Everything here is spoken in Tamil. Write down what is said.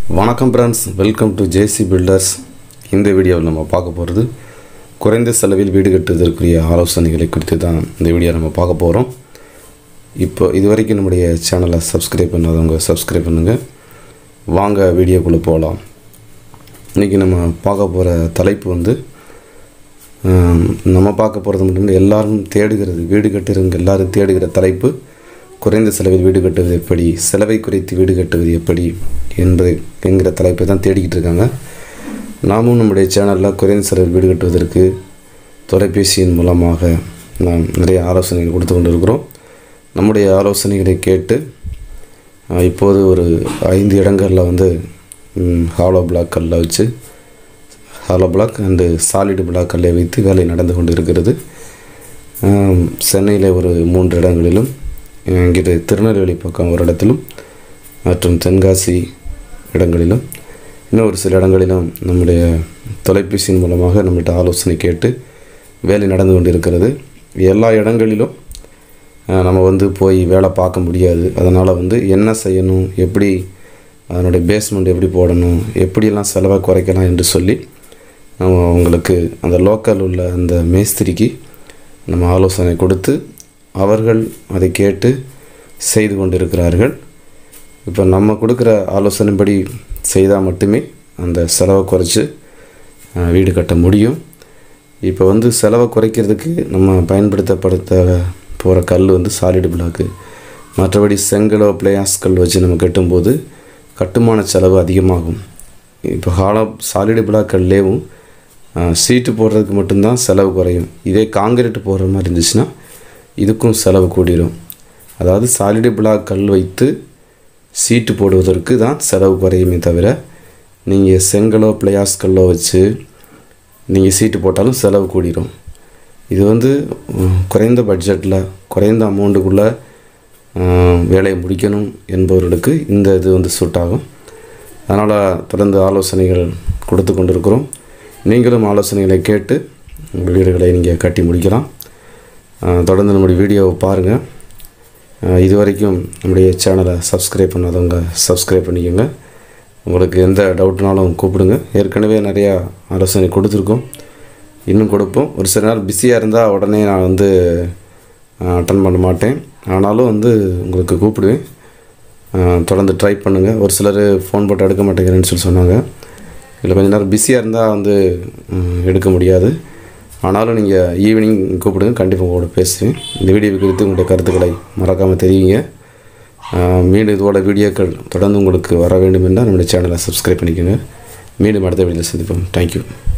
வணக்கம் friends welcome to JC builders இந்த வீடியோவில் நம்ம பார்க்க போகிறது குறைந்த செலவில் வீடு கட்டுவதற்குரிய ஆலோசனைகளை குறித்து தான் இந்த வீடியோ நம்ம பார்க்க போகிறோம் இப்போ இது வரைக்கும் நம்முடைய சேனலை சப்ஸ்கிரைப் பண்ணாதவங்க சப்ஸ்கிரைப் பண்ணுங்கள் வாங்க வீடியோக்குள்ளே போகலாம் இன்றைக்கி நம்ம பார்க்க போகிற தலைப்பு வந்து ஆம், நம்ம பார்க்க போகிறது மட்டும் இல்லை எல்லாரும் தேடுகிறது வீடு கட்டுறவங்க எல்லாரும் தேடுகிற தலைப்பு குறைந்த செலவில் வீடு கட்டுவது எப்படி செலவை குறைத்து வீடு கட்டுவது எப்படி என்பது என்கிற தலைப்பை தான் தேடிக்கிட்டு இருக்காங்க நாமும் நம்முடைய சேனலில் குறைந்த செலவில் வீடு கட்டுவதற்கு தொலைபேசியின் மூலமாக நாம் நிறைய ஆலோசனைகள் கொடுத்து கொண்டிருக்கிறோம் நம்முடைய ஆலோசனைகளை கேட்டு ஆஹ், இப்போது ஒரு ஐந்து இடங்களில் வந்து ஹாலோ பிளாக் கல்லை வச்சு hollow block and solid block கல்லை வைத்து வேலை நடந்து கொண்டு இருக்கிறது ஆம், சென்னையில் ஒரு மூன்று இடங்களிலும் இங்கிட்டு திருநெல்வேலி பக்கம் ஒரு இடத்திலும் மற்றும் தென்காசி இடங்களிலும் இன்னும் ஒரு சில இடங்களிலும் நம்முடைய தொலைபேசியின் மூலமாக நம்மகிட்ட ஆலோசனை கேட்டு வேலை நடந்து கொண்டு இருக்கிறது எல்லா இடங்களிலும் அஹ், நம்ம வந்து போய் வேலை பார்க்க முடியாது அதனால் வந்து என்ன செய்யணும் எப்படி அதனுடைய பேஸ்மெண்ட் எப்படி போடணும் எப்படியெல்லாம் செலவை குறைக்கலாம் என்று சொல்லி நம்ம உங்களுக்கு அந்த லோக்கல் உள்ள அந்த மேஸ்திரிக்கு நம்ம ஆலோசனை கொடுத்து அவர்கள் அதை கேட்டு செய்து கொண்டிருக்கிறார்கள் இப்போ நம்ம கொடுக்குற ஆலோசனைப்படி செய்தால் மட்டுமே அந்த செலவை குறைச்சி அஹ், வீடு கட்ட முடியும் இப்போ வந்து செலவை குறைக்கிறதுக்கு நம்ம பயன்படுத்தப்படுத்த போகிற கல் வந்து சாலிடு பிளாக்கு மற்றபடி செங்கலோ பிளேயாஸ் கல் வச்சு நம்ம கட்டும்போது கட்டுமான செலவு அதிகமாகும் இப்போ ஹாலோ சாலிடு பிளாக் கல்லேவும் சீட்டு போடுறதுக்கு மட்டும்தான் செலவு குறையும் இதே காங்கிரீட் போடுற மாதிரி இருந்துச்சுன்னா இதுக்கும் செலவு கூடிரும் அதாவது சாலிடு பிளாக் கல் வைத்து சீட்டு போடுவதற்கு தான் செலவு குறையுமே தவிர நீங்கள் செங்கலோ பிளேயாஸ் கல்லோ வச்சு நீங்கள் சீட்டு போட்டாலும் செலவு கூடிரும் இது வந்து உம், குறைந்த பட்ஜெட்டில் குறைந்த அமௌண்ட்டுக்குள்ளே வேலையை முடிக்கணும் என்பவர்களுக்கு இந்த இது வந்து சூட் ஆகும் அதனால் தொடர்ந்து ஆலோசனைகள் கொடுத்து கொண்டிருக்கிறோம் நீங்களும் ஆலோசனைகளை கேட்டு உங்கள் வீடுகளை நீங்கள் கட்டி முடிக்கலாம் ஆஹ், தொடர்ந்து நம்முடைய வீடியோவை பாருங்கள் இது வரைக்கும் நம்முடைய சேனலை சப்ஸ்கிரைப் பண்ணாதவங்க சப்ஸ்கிரைப் பண்ணிக்கோங்க உங்களுக்கு எந்த டவுட்னாலும் கூப்பிடுங்க ஏற்கனவே நிறையா ஆலோசனை கொடுத்துருக்கோம் இன்னும் கொடுப்போம் ஒரு சில நேரம் பிஸியாக இருந்தால் உடனே நான் வந்து அட்டன் பண்ண மாட்டேன் ஆனாலும் வந்து உங்களுக்கு கூப்பிடுவேன் ஆஹ், தொடர்ந்து ட்ரை பண்ணுங்கள் ஒரு சிலர் ஃபோன் போட்டு எடுக்க மாட்டேங்கிறேன்னு சொல்லி சொன்னாங்க இல்லை கொஞ்ச நேரம் பிஸியாக இருந்தால் வந்து ம், எடுக்க முடியாது ஆனாலும் நீங்கள் ஈவினிங் கூப்பிடுங்க கண்டிப்பாக உங்களோட பேசுவேன் இந்த வீடியோ குறித்து உங்களுடைய கருத்துக்களை மறக்காமல் தெரிவிங்க ஆஹ், மீண்டும் இதோட வீடியோக்கள் தொடர்ந்து உங்களுக்கு வர வேண்டும் என்றால் நம்முடைய சேனலை சப்ஸ்கிரைப் பண்ணிக்கோங்க மீண்டும் அடுத்த வீடியோவில் சந்திப்போம் தேங்க்யூ